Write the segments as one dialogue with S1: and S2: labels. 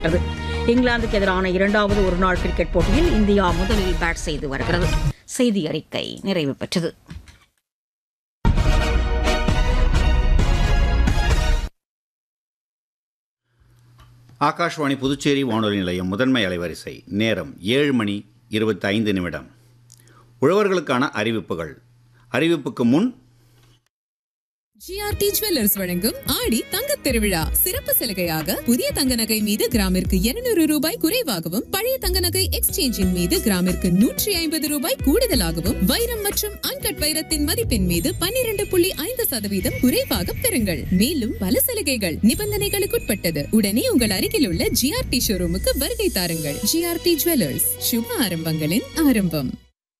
S1: இங்கிலாந்துக்கு எதிரான இரண்டாவது ஒருநாள் கிரிக்கெட் போட்டியில் இந்தியா முதலில் பேட் செய்து வருகிறது செய்தி அறிக்கை நிறைவு பெற்றது
S2: ஆகாஷ்வாணி புதுச்சேரி வானொலி நிலையம் முதன்மை அலைவரிசை நேரம் ஏழு மணி இருபத்தி ஐந்து நிமிடம் உழவர்களுக்கான அறிவிப்புகள் அறிவிப்புக்கு முன்
S3: ஜிஆர்டி ஜுவல்லர்ஸ் வழங்கும் ஆடி தங்கத் திருவிழா சிறப்பு சலுகையாக புதிய தங்க நகை மீது கிராமிற்கு 200 ரூபாய் குறைவாகவும் பழைய தங்க நகை எக்ஸ்சேஞ்சின் மீது கிராமிற்கு நூற்றி ஐம்பது ரூபாய் கூடுதலாகவும் வைரம் மற்றும் அன்கட் வைரத்தின் மதிப்பின் மீது 12.5% புள்ளி ஐந்து சதவீதம் குறைவாக பெறுங்கள் மேலும் பல சலுகைகள் நிபந்தனைகளுக்குட்பட்டது உடனே உங்கள் அருகில் உள்ள ஜிஆர்டி ஷோரூமுக்கு வருகை தாருங்கள் ஜிஆர்டி ஜுவல்லர்ஸ் சுப ஆரம்பங்களின் ஆரம்பம்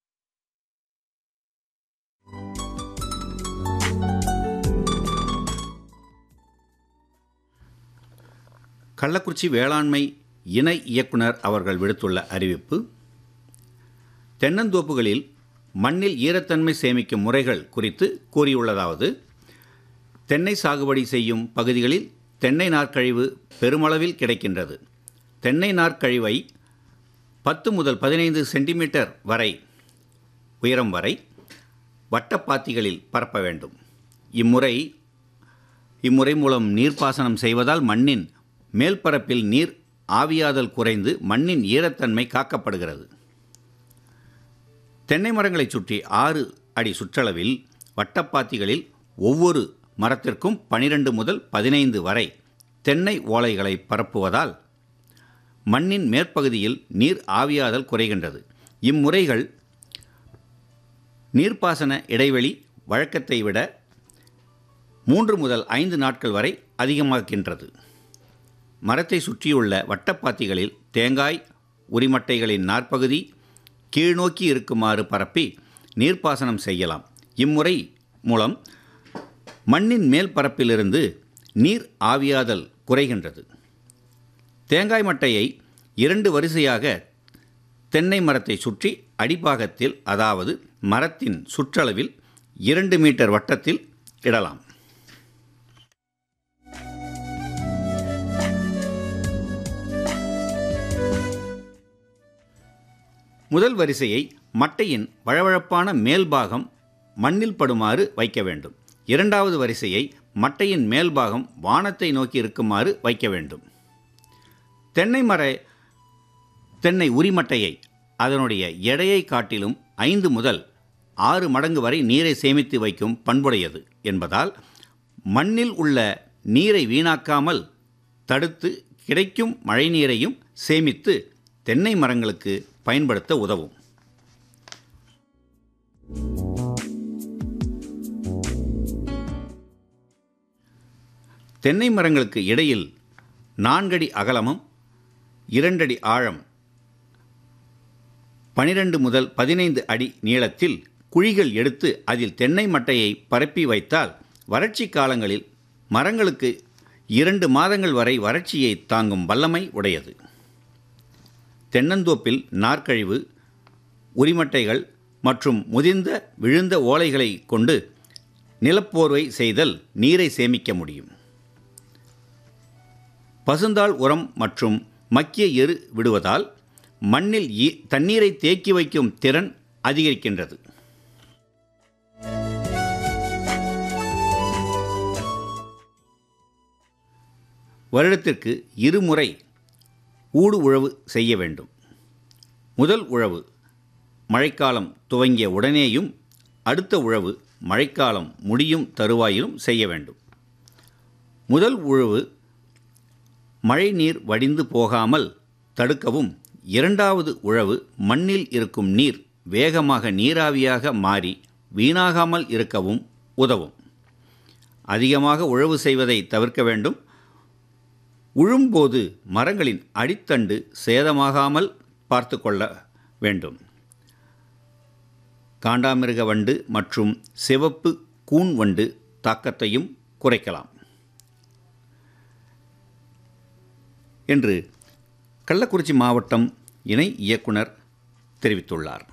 S2: கள்ளக்குறிச்சி வேளாண்மை இணை இயக்குனர் அவர்கள் விடுத்துள்ள அறிவிப்பு தென்னந்தோப்புகளில் மண்ணில் ஈரத்தன்மை சேமிக்கும் முறைகள் குறித்து கூறியுள்ளதாவது தென்னை சாகுபடி செய்யும் பகுதிகளில் தென்னை நார்க்கழிவு பெருமளவில் கிடைக்கின்றது தென்னை நார்க்கழிவை பத்து முதல் பதினைந்து சென்டிமீட்டர் வரை உயரம் வரை வட்டப்பாத்திகளில் பரப்ப வேண்டும் இம்முறை இம்முறை மூலம் நீர்ப்பாசனம் செய்வதால் மண்ணின் மேல்பரப்பில் நீர் ஆவியாதல் குறைந்து மண்ணின் ஈரத்தன்மை காக்கப்படுகிறது தென்னை மரங்களைச் சுற்றி ஆறு அடி சுற்றளவில் வட்டப்பாத்திகளில் ஒவ்வொரு மரத்திற்கும் பனிரெண்டு முதல் பதினைந்து வரை தென்னை ஓலைகளை பரப்புவதால் மண்ணின் மேற்பகுதியில் நீர் ஆவியாதல் குறைகின்றது இம்முறைகள் நீர்ப்பாசன இடைவெளி வழக்கத்தை விட மூன்று முதல் ஐந்து நாட்கள் வரை அதிகமாகின்றது மரத்தை சுற்றியுள்ள வட்டப்பாத்திகளில் தேங்காய் உரிமட்டைகளின் நாற்பகுதி கீழ்நோக்கி இருக்குமாறு பரப்பி நீர்ப்பாசனம் செய்யலாம் இம்முறை மூலம் மண்ணின் மேல் பரப்பிலிருந்து நீர் ஆவியாதல் குறைகின்றது தேங்காய் மட்டையை இரண்டு வரிசையாக தென்னை மரத்தை சுற்றி அடிப்பாகத்தில் அதாவது மரத்தின் சுற்றளவில் இரண்டு மீட்டர் வட்டத்தில் இடலாம் முதல் வரிசையை மட்டையின் வழவழப்பான மேல்பாகம் மண்ணில் படுமாறு வைக்க வேண்டும் இரண்டாவது வரிசையை மட்டையின் மேல்பாகம் வானத்தை நோக்கி இருக்குமாறு வைக்க வேண்டும் தென்னை மர தென்னை உரிமட்டையை அதனுடைய எடையை காட்டிலும் ஐந்து முதல் ஆறு மடங்கு வரை நீரை சேமித்து வைக்கும் பண்புடையது என்பதால் மண்ணில் உள்ள நீரை வீணாக்காமல் தடுத்து கிடைக்கும் மழைநீரையும் சேமித்து தென்னை மரங்களுக்கு பயன்படுத்த உதவும் தென்னை மரங்களுக்கு இடையில் நான்கடி அகலமும் இரண்டடி ஆழம் பனிரெண்டு முதல் பதினைந்து அடி நீளத்தில் குழிகள் எடுத்து அதில் தென்னை மட்டையை பரப்பி வைத்தால் வறட்சி காலங்களில் மரங்களுக்கு இரண்டு மாதங்கள் வரை வறட்சியை தாங்கும் வல்லமை உடையது தென்னந்தோப்பில் நார்க்கழிவு உரிமட்டைகள் மற்றும் முதிர்ந்த விழுந்த ஓலைகளை கொண்டு நிலப்போர்வை செய்தல் நீரை சேமிக்க முடியும் பசுந்தாள் உரம் மற்றும் மக்கிய எரு விடுவதால் மண்ணில் ஈ- தண்ணீரை தேக்கி வைக்கும் திறன் அதிகரிக்கின்றது வருடத்திற்கு இருமுறை ஊடு உழவு செய்ய வேண்டும் முதல் உழவு மழைக்காலம் துவங்கிய உடனேயும் அடுத்த உழவு மழைக்காலம் முடியும் தருவாயிலும் செய்ய வேண்டும் முதல் உழவு மழை நீர் வடிந்து போகாமல் தடுக்கவும் இரண்டாவது உழவு மண்ணில் இருக்கும் நீர் வேகமாக நீராவியாக மாறி வீணாகாமல் இருக்கவும் உதவும் அதிகமாக உழவு செய்வதை தவிர்க்க வேண்டும் உழும்போது மரங்களின் அடித்தண்டு சேதமாகாமல் பார்த்து கொள்ள வேண்டும் காண்டாமிருக வண்டு மற்றும் சிவப்பு கூன் வண்டு தாக்கத்தையும் குறைக்கலாம் என்று கள்ளக்குறிச்சி மாவட்டம் இணை இயக்குனர் தெரிவித்துள்ளார்